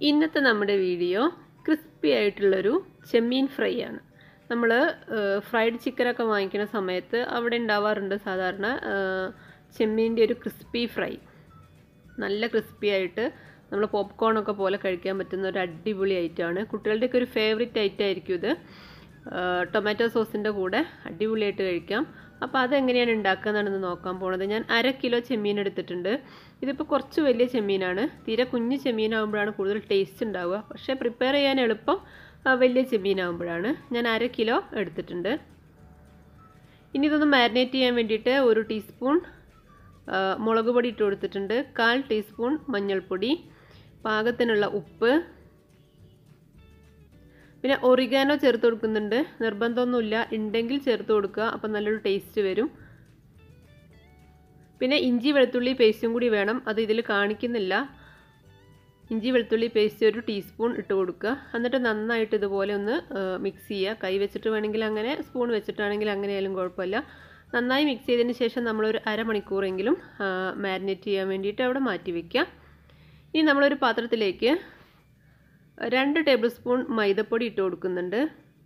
ഇന്നത്തെ നമ്മുടെ video crispy ആയിട്ടുള്ളൊരു ചെമ്മീൻ ഫ്രൈ ആണ് നമ്മൾ ഫ്രൈഡ് ചിക്കനൊക്കെ വാങ്ങിക്കുന്ന സമയത്ത് അവിടെ ഉണ്ടാവാറുണ്ട് സാധാരണ ചെമ്മീൻ്റെ ഒരു ക്രിസ്പി ഫ്രൈ നല്ല ക്രിസ്പി ആയിട്ട് നമ്മൾ പോപ്കോൺ ഒക്കെ പോലെ കഴിക്കാൻ പറ്റുന്ന ഒരു അടിപൊളി ഐറ്റമാണ് കുട്ടികളുടെയൊക്കെ ഒരു ഫേവറേറ്റ് ഐറ്റം ആയിരിക്കും ഇത് ടൊമാറ്റോ സോസിൻ്റെ കൂടെ അടിപൊളിയായിട്ട് കഴിക്കാം അപ്പോൾ അതെങ്ങനെയാണ് ഉണ്ടാക്കുക എന്നാണ് നോക്കാൻ പോണത് ഞാൻ അര കിലോ ചെമ്മീൻ എടുത്തിട്ടുണ്ട് ഇതിപ്പോൾ കുറച്ച് വലിയ ചെമ്മീനാണ് തീരെ കുഞ്ഞ് ചെമ്മീനാകുമ്പോഴാണ് കൂടുതൽ ടേസ്റ്റ് ഉണ്ടാവുക പക്ഷേ പ്രിപ്പയർ ചെയ്യാൻ എളുപ്പം വലിയ ചെമ്മീനാകുമ്പോഴാണ് ഞാൻ അര കിലോ എടുത്തിട്ടുണ്ട് ഇനി ഇതൊന്ന് മാരിനേറ്റ് ചെയ്യാൻ വേണ്ടിയിട്ട് ഒരു ടീസ്പൂൺ മുളക് പൊടി ഇട്ട് കൊടുത്തിട്ടുണ്ട് കാൽ ടീസ്പൂൺ മഞ്ഞൾപ്പൊടി പാകത്തിനുള്ള ഉപ്പ് പിന്നെ ഒറിഗാനോ ചേർത്ത് കൊടുക്കുന്നുണ്ട് നിർബന്ധമൊന്നുമില്ല ഉണ്ടെങ്കിൽ ചേർത്ത് കൊടുക്കുക അപ്പം നല്ലൊരു ടേസ്റ്റ് വരും പിന്നെ ഇഞ്ചി വെളുത്തുള്ളി പേസ്റ്റും കൂടി വേണം അത് ഇതിൽ കാണിക്കുന്നില്ല ഇഞ്ചി വെളുത്തുള്ളി പേസ്റ്റ് ഒരു ടീസ്പൂൺ ഇട്ട് കൊടുക്കുക എന്നിട്ട് നന്നായിട്ട് ഇതുപോലെ ഒന്ന് മിക്സ് ചെയ്യുക കൈ വെച്ചിട്ട് വേണമെങ്കിൽ അങ്ങനെ സ്പൂൺ വെച്ചിട്ടാണെങ്കിൽ അങ്ങനെയായാലും കുഴപ്പമില്ല നന്നായി മിക്സ് ചെയ്തതിന് ശേഷം നമ്മളൊരു അരമണിക്കൂറെങ്കിലും മാരിനേറ്റ് ചെയ്യാൻ വേണ്ടിയിട്ട് അവിടെ മാറ്റി വയ്ക്കുക ഇനി നമ്മളൊരു പാത്രത്തിലേക്ക് രണ്ട് ടേബിൾ സ്പൂൺ മൈദപ്പൊടി ഇട്ട് കൊടുക്കുന്നുണ്ട്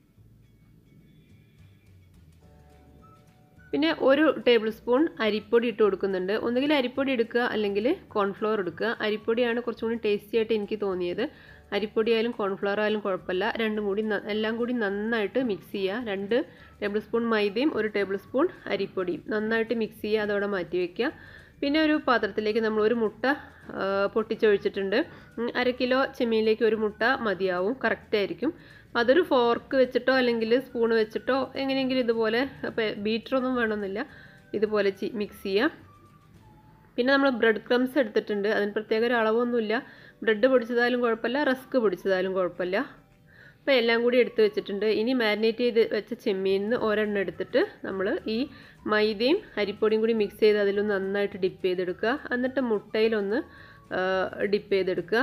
പിന്നെ ഒരു ടേബിൾ സ്പൂൺ അരിപ്പൊടി ഇട്ട് കൊടുക്കുന്നുണ്ട് ഒന്നുകിൽ അരിപ്പൊടി എടുക്കുക അല്ലെങ്കിൽ കോൺഫ്ലവർ എടുക്കുക അരിപ്പൊടിയാണ് കുറച്ചും കൂടി ടേസ്റ്റി ആയിട്ട് എനിക്ക് തോന്നിയത് അരിപ്പൊടി ആയാലും കോൺഫ്ലവർ ആയാലും കുഴപ്പമില്ല രണ്ടും കൂടി എല്ലാം കൂടി നന്നായിട്ട് മിക്സ് ചെയ്യുക രണ്ട് ടേബിൾ സ്പൂൺ മൈദയും ഒരു ടേബിൾ സ്പൂൺ അരിപ്പൊടിയും നന്നായിട്ട് മിക്സ് ചെയ്യുക അതോടെ മാറ്റി വയ്ക്കുക പിന്നെ ഒരു പാത്രത്തിലേക്ക് നമ്മൾ ഒരു മുട്ട പൊട്ടിച്ചൊഴിച്ചിട്ടുണ്ട് അര കിലോ ചെമ്മീനിലേക്ക് ഒരു മുട്ട മതിയാവും കറക്റ്റായിരിക്കും അതൊരു ഫോർക്ക് വെച്ചിട്ടോ അല്ലെങ്കിൽ സ്പൂൺ വെച്ചിട്ടോ എങ്ങനെയെങ്കിലും ഇതുപോലെ ബീറ്ററൊന്നും വേണമെന്നില്ല ഇതുപോലെ മിക്സ് ചെയ്യുക പിന്നെ നമ്മൾ ബ്രെഡ് ക്രംസ് എടുത്തിട്ടുണ്ട് അതിന് പ്രത്യേക ഒരു അളവൊന്നുമില്ല ബ്രെഡ് പൊടിച്ചതായാലും കുഴപ്പമില്ല റസ്ക് പൊടിച്ചതായാലും കുഴപ്പമില്ല അപ്പോൾ എല്ലാം കൂടി എടുത്ത് വെച്ചിട്ടുണ്ട് ഇനി മാരിനേറ്റ് ചെയ്ത് വെച്ച ചെമ്മീനിന്ന് ഒരെണ്ണം എടുത്തിട്ട് നമ്മൾ ഈ മൈദയും അരിപ്പൊടിയും കൂടി മിക്സ് ചെയ്ത് അതിലൊന്ന് നന്നായിട്ട് ഡിപ്പ് ചെയ്തെടുക്കുക എന്നിട്ട് മുട്ടയിലൊന്ന് ഡിപ്പ് ചെയ്തെടുക്കുക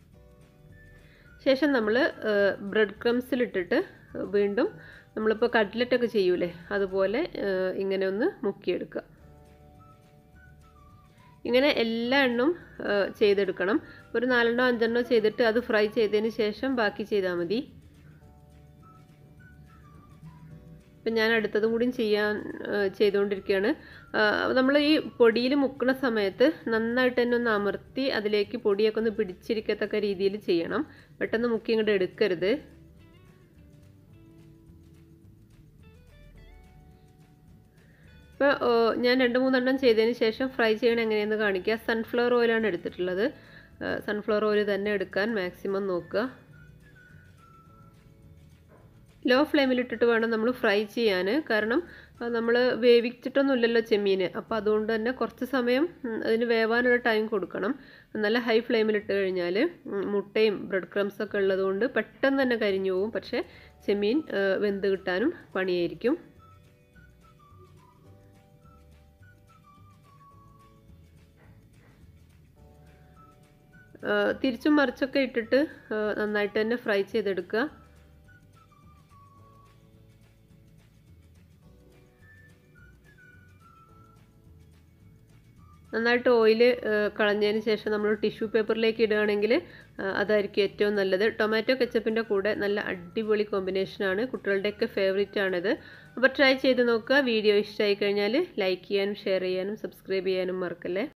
ശേഷം നമ്മൾ ബ്രെഡ് ക്രംസിലിട്ടിട്ട് വീണ്ടും നമ്മളിപ്പോൾ കട്ട്ലറ്റൊക്കെ ചെയ്യൂലേ അതുപോലെ ഇങ്ങനെ ഒന്ന് മുക്കിയെടുക്കുക ഇങ്ങനെ എല്ലാ എണ്ണവും ചെയ്തെടുക്കണം ഒരു നാലെണ്ണോ അഞ്ചെണ്ണോ ചെയ്തിട്ട് അത് ഫ്രൈ ചെയ്തതിന് ശേഷം ബാക്കി ചെയ്താൽ മതി ഇപ്പം ഞാൻ അടുത്തതും കൂടി ചെയ്യാൻ ചെയ്തുകൊണ്ടിരിക്കുകയാണ് നമ്മൾ ഈ പൊടിയിൽ മുക്കുന്ന സമയത്ത് നന്നായിട്ട് തന്നെ ഒന്ന് അമർത്തി അതിലേക്ക് പൊടിയൊക്കെ ഒന്ന് പിടിച്ചിരിക്കത്തക്ക രീതിയിൽ ചെയ്യണം പെട്ടെന്ന് മുക്കി ഇങ്ങോട്ട് എടുക്കരുത് ഇപ്പോൾ ഞാൻ രണ്ട് മൂന്നെണ്ണം ചെയ്തതിന് ശേഷം ഫ്രൈ ചെയ്യണം എങ്ങനെയെന്ന് കാണിക്കുക സൺഫ്ലവർ ഓയിലാണ് എടുത്തിട്ടുള്ളത് സൺഫ്ലവർ ഓയിൽ തന്നെ എടുക്കാൻ മാക്സിമം നോക്കുക ലോ ഫ്ലെയിമിലിട്ടിട്ട് വേണം നമ്മൾ ഫ്രൈ ചെയ്യാൻ കാരണം നമ്മൾ വേവിച്ചിട്ടൊന്നുമില്ലല്ലോ ചെമ്മീൻ അപ്പോൾ അതുകൊണ്ട് തന്നെ കുറച്ച് സമയം അതിന് വേവാനുള്ള ടൈം കൊടുക്കണം നല്ല ഹൈ ഫ്ലെയിമിലിട്ട് കഴിഞ്ഞാൽ മുട്ടയും ബ്രെഡ് ക്രംസ് ഒക്കെ ഉള്ളതുകൊണ്ട് പെട്ടെന്ന് തന്നെ കരിഞ്ഞു പോകും പക്ഷേ ചെമ്മീൻ വെന്ത് കിട്ടാനും പണിയായിരിക്കും തിരിച്ചും മറിച്ചൊക്കെ ഇട്ടിട്ട് നന്നായിട്ട് തന്നെ ഫ്രൈ ചെയ്തെടുക്കുക നന്നായിട്ട് ഓയിൽ കളഞ്ഞതിന് ശേഷം നമ്മൾ ടിഷ്യൂ പേപ്പറിലേക്ക് ഇടുകയാണെങ്കിൽ അതായിരിക്കും ഏറ്റവും നല്ലത് ടൊമാറ്റോ കെച്ചപ്പിൻ്റെ കൂടെ നല്ല അടിപൊളി കോമ്പിനേഷനാണ് കുട്ടികളുടെയൊക്കെ ഫേവറേറ്റ് ആണിത് അപ്പോൾ ട്രൈ ചെയ്ത് നോക്കുക വീഡിയോ ഇഷ്ടമായി കഴിഞ്ഞാൽ ലൈക്ക് ചെയ്യാനും ഷെയർ ചെയ്യാനും സബ്സ്ക്രൈബ് ചെയ്യാനും മറക്കല്ലേ